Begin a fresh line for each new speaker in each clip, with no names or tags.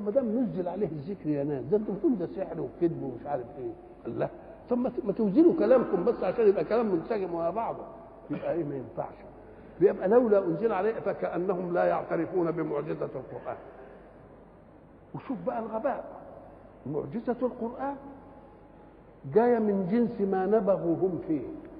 طب ما دام نزل عليه الذكر يا ناس ده انتوا بتقولوا ده سحر وكذب ومش عارف ايه قال لا طب ما ت- ما توزنوا كلامكم بس عشان يبقى كلام منسجم مع بعضه يبقى ايه ما ينفعش بيبقى لولا انزل عليه فكانهم لا يعترفون بمعجزه القران وشوف بقى الغباء معجزه القران جايه من جنس ما نبغوا هم فيه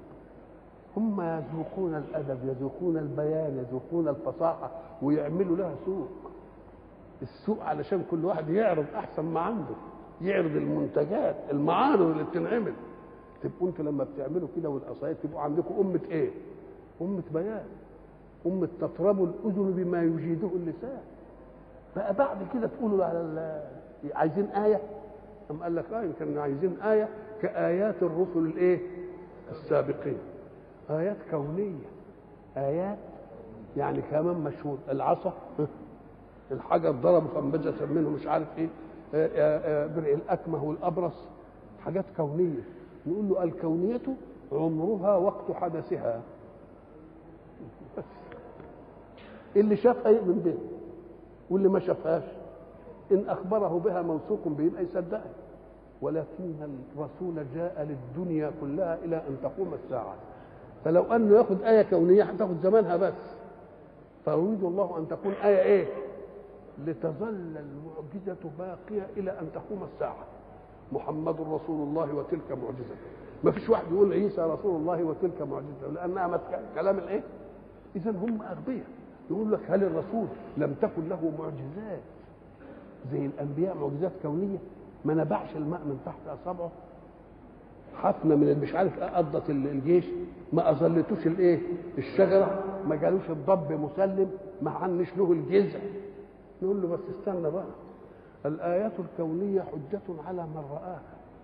هم يذوقون الادب يذوقون البيان يذوقون الفصاحه ويعملوا لها سوق السوق علشان كل واحد يعرض احسن ما عنده يعرض المنتجات المعارض اللي بتنعمل تبقوا انتوا لما بتعملوا كده والقصايد تبقوا عندكم امه ايه؟ امه بيان امه تطرب الاذن بما يجيده اللسان بقى بعد كده تقولوا على ال- عايزين ايه أم قال لك اه يمكن عايزين ايه كايات الرسل الايه؟ السابقين ايات كونيه ايات يعني كمان مشهور العصا الحجر ضربه فانبجس منه مش عارف ايه آه، آه، آه، برئ الاكمه والابرص حاجات كونيه نقول له الكونيه عمرها وقت حدثها بس اللي شافها يؤمن بها واللي ما شافهاش ان اخبره بها موثوق به يبقى يصدقها ولكن الرسول جاء للدنيا كلها الى ان تقوم الساعه فلو انه ياخذ ايه كونيه هتاخذ زمانها بس فيريد الله ان تكون ايه ايه لتظل المعجزه باقيه الى ان تقوم الساعه محمد رسول الله وتلك معجزه ما فيش واحد يقول عيسى رسول الله وتلك معجزه لانها مت- كلام الايه اذا هم اغبياء يقول لك هل الرسول لم تكن له معجزات زي الانبياء معجزات كونيه ما نبعش الماء من تحت اصابعه حفنه من مش عارف ايه قضت ال- الجيش ما اظلتوش الايه الشجره ما جالوش الضب مسلم ما عنش له الجذع نقول له بس استنى بقى الايات الكونيه حجه على من راها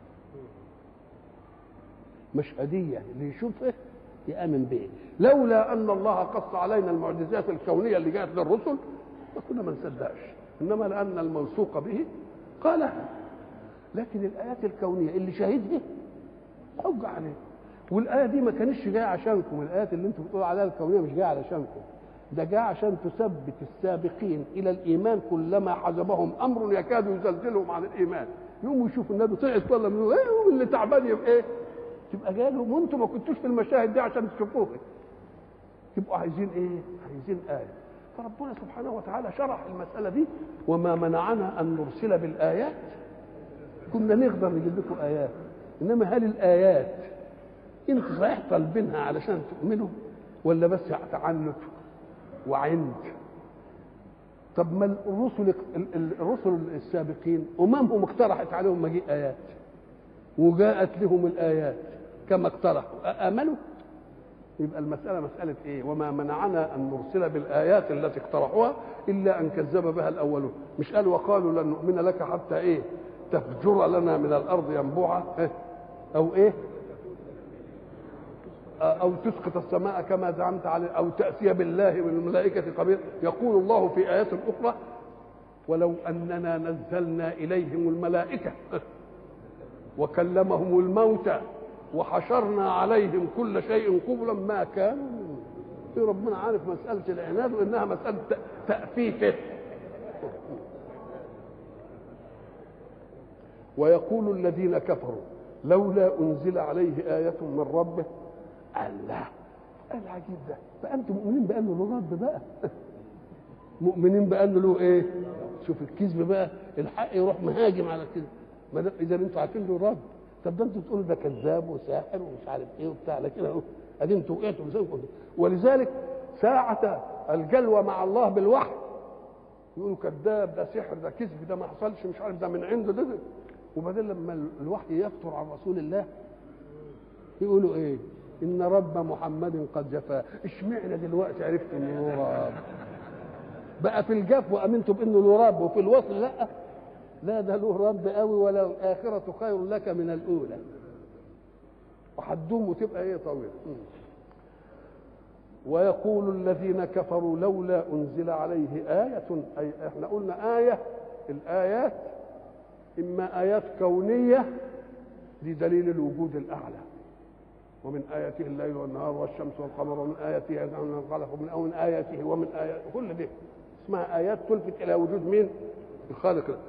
مشهديه اللي يشوفه يامن به لولا ان الله قص علينا المعجزات الكونيه اللي جاءت للرسل ما كنا ما نصدقش انما لان الموثوق به قالها لكن الايات الكونيه اللي شاهدها حج عليه والايه دي ما كانتش جايه عشانكم الايات اللي انتم بتقولوا عليها الكونيه مش جايه علشانكم ده جاء عشان تثبت السابقين الى الايمان كلما حجبهم امر يكاد يزلزلهم عن الايمان يقوموا يشوفوا النبي طلعت ولا من ايه يقوم اللي تعبان يبقى ايه تبقى جاي لهم وانتم ما كنتوش في المشاهد دي عشان تشوفوها يبقوا عايزين ايه عايزين ايه فربنا سبحانه وتعالى شرح المساله دي وما منعنا ان نرسل بالايات كنا نقدر نجيب لكم ايات انما هل الايات انت صحيح طالبينها علشان تؤمنوا ولا بس تعنت وعند طب ما الرسل الرسل السابقين اممهم اقترحت عليهم مجيء ايات وجاءت لهم الايات كما اقترحوا امنوا يبقى المسألة مسألة إيه؟ وما منعنا أن نرسل بالآيات التي اقترحوها إلا أن كذب بها الأولون، مش قال وقالوا لن نؤمن لك حتى إيه؟ تفجر لنا من الأرض ينبوعا إيه؟ أو إيه؟ أو تسقط السماء كما زعمت عليه أو تأتي بالله من الملائكة قبيل يقول الله في آيات أخرى ولو أننا نزلنا إليهم الملائكة وكلمهم الموتى وحشرنا عليهم كل شيء قبلا ما كانوا في ربنا عارف مسألة العناد وإنها مسألة تأفيفه ويقول الذين كفروا لولا أنزل عليه آية من ربه الله العجيب ده بقى أنتم مؤمنين بأنه له رب بقى مؤمنين بأنه له إيه شوف الكذب بقى الحق يروح مهاجم على الكذب ما دام إذا أنتوا عارفين له رب طب ده انتوا تقولوا ده كذاب وساحر ومش عارف ايه وبتاع لكن اهو ادي انتوا وقعتوا لسانكم ولذلك ساعة الجلوة مع الله بالوحي يقولوا كذاب ده سحر ده كذب ده ما حصلش مش عارف ده من عنده ده, ده. وبعدين لما الوحي يفتر عن رسول الله يقولوا ايه؟ ان رب محمد قد جفاه اشمعنى دلوقتي عرفت انه له رب بقى في الجف وامنتم بانه له رب وفي الوصل لا لا ده له رب قوي ولا الآخرة خير لك من الأولى وهتدوم وتبقى ايه طويلة ويقول الذين كفروا لولا أنزل عليه آية أي احنا قلنا آية الآيات إما آيات كونية دي دليل الوجود الأعلى ومن آياته الليل والنهار والشمس والقمر ومن آياته أن الخلق ومن ومن آياته ومن آياته كل دي اسمها آيات تلفت إلى وجود مين؟ الخالق